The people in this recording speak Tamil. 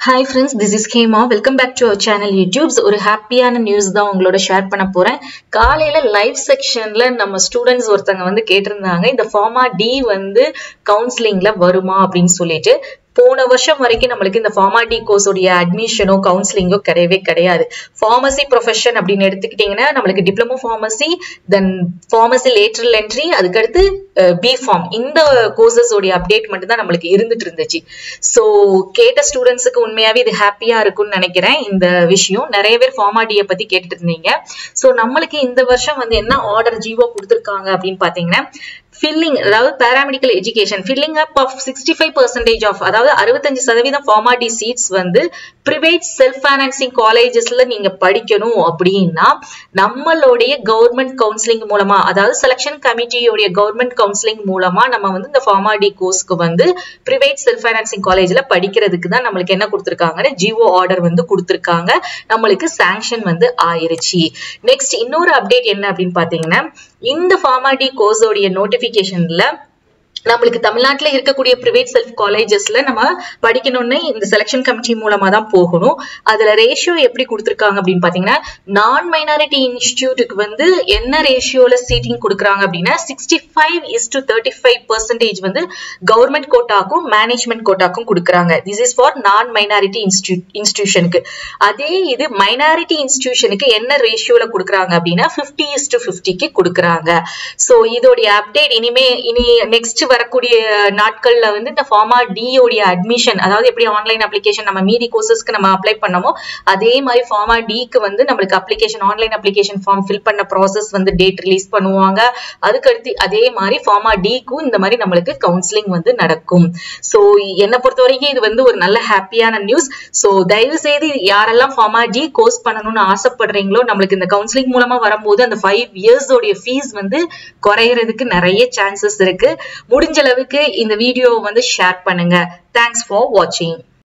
hi friends this is Hema welcome back to our channel YouTubes ஒரு ஹாப்பியான நியூஸ் தான் உங்களோட ஷேர் பண்ண போறேன் காலையில லைவ் செக்ஷன்ல நம்ம ஸ்டூடெண்ட்ஸ் ஒருத்தங்க வந்து கேட்டிருந்தாங்க இந்த ஃபார்மா டி வந்து கவுன்சிலிங்ல வருமா அப்படின்னு சொல்லிட்டு போன வருஷம் வரைக்கும் நம்மளுக்கு இந்த ஃபார்மாடி கோர்ஸோடைய அட்மிஷனோ கவுன்சிலிங்கோ கிடையவே கிடையாது ஃபார்மசி ப்ரொஃபஷன் அப்படின்னு எடுத்துக்கிட்டிங்கன்னா நம்மளுக்கு diploma pharmacy then pharmacy lateral entry அதுக்கடுத்து பி ஃபார்ம் இந்த கோர்சஸோடைய அப்டேட் மட்டும் தான் நம்மளுக்கு இருந்துட்டு இருந்துச்சு ஸோ கேட்ட ஸ்டூடெண்ட்ஸுக்கு உண்மையாவே இது ஹாப்பியா இருக்கும்னு நினைக்கிறேன் இந்த விஷயம் நிறைய பேர் ஃபார்மாடியை பத்தி கேட்டுட்டு இருந்தீங்க ஸோ நம்மளுக்கு இந்த வருஷம் வந்து என்ன ஆர்டர் ஜீவோ கொடுத்துருக்காங்க அப்படின்னு பாத்தீங்கன்னா ஃபில்லிங் அதாவது paramedical education filling up of sixty five percentage of அதாவது அறுபத்தஞ்சு சதவீதம் ஃபார்மாடி சீட்ஸ் வந்து பிரைவேட் செல்ஃப் ஃபைனான்சிங் காலேஜஸ்ல நீங்க படிக்கணும் அப்படின்னா நம்மளுடைய கவர்மெண்ட் கவுன்சிலிங் மூலமா அதாவது செலெக்ஷன் கமிட்டியோடைய கவர்மெண்ட் கவுன்சிலிங் மூலமா நம்ம வந்து இந்த ஃபார்மாடி கோர்ஸ்க்கு வந்து பிரைவேட் செல்ஃப் ஃபைனான்சிங் காலேஜ்ல படிக்கிறதுக்கு தான் நம்மளுக்கு என்ன கொடுத்துருக்காங்கன்னு ஜிஓ ஆர்டர் வந்து கொடுத்துருக்காங்க நம்மளுக்கு சாங்ஷன் வந்து ஆயிருச்சு நெக்ஸ்ட் இன்னொரு அப்டேட் என்ன அப்படின்னு பாத்தீங்கன்னா இந்த ஃபார்மாடி கோர்ஸோடைய நோட்டிபிகேஷன்ல நம்மளுக்கு தமிழ்நாட்டில் இருக்கக்கூடிய பிரைவேட் செல்ஃப் காலேஜஸ்ல நம்ம படிக்கணும்னு இந்த செலெக்ஷன் கமிட்டி மூலமா தான் போகணும் அதுல ரேஷியோ எப்படி கொடுத்துருக்காங்க அப்படின்னு பாத்தீங்கன்னா நான் மைனாரிட்டி இன்ஸ்டியூட்டுக்கு வந்து என்ன ரேஷியோல சீட்டிங் கொடுக்குறாங்க அப்படின்னா sixty five is to thirty five percentage வந்து கவர்மெண்ட் கோட்டாக்கும் மேனேஜ்மெண்ட் கோட்டாக்கும் கொடுக்குறாங்க this is for non minority இன்ஸ்டியூ இன்ஸ்டியூஷனுக்கு அதே இது மைனாரிட்டி இன்ஸ்டியூஷனுக்கு என்ன ரேஷியோல கொடுக்குறாங்க அப்படின்னா ஃபிஃப்டி இஸ் டு ஃபிஃப்டிக்கு கொடுக்குறாங்க ஸோ இதோடைய அப்டேட் இனிமே இனி நெக்ஸ்ட் வரக்கூடிய நாட்கள்ல வந்து இந்த ஃபார்மா டியோடைய அட்மிஷன் அதாவது எப்படி ஆன்லைன் அப்ளிகேஷன் நம்ம மீதி கோர்சஸ்க்கு நம்ம அப்ளை பண்ணமோ அதே மாதிரி ஃபார்மா டிக்கு வந்து நம்மளுக்கு application online application form fill பண்ண ப்ராசஸ் வந்து டேட் ரிலீஸ் பண்ணுவாங்க அதுக்கடுத்து அதே மாதிரி ஃபார்மா டிக்கும் இந்த மாதிரி நம்மளுக்கு கவுன்சிலிங் வந்து நடக்கும் ஸோ என்னை பொறுத்த வரைக்கும் இது வந்து ஒரு நல்ல ஹாப்பியான நியூஸ் ஸோ தயவு செய்து யாரெல்லாம் ஃபார்மா டி கோர்ஸ் பண்ணணும்னு ஆசைப்படுறீங்களோ நம்மளுக்கு இந்த கவுன்சிலிங் மூலமா வரும்போது அந்த ஃபைவ் இயர்ஸோடைய ஃபீஸ் வந்து குறையறதுக்கு நிறைய சான்சஸ் இருக்கு முடிஞ்ச அளவுக்கு இந்த வீடியோ வந்து ஷேர் பண்ணுங்க தேங்க்ஸ் ஃபார் வாட்சிங்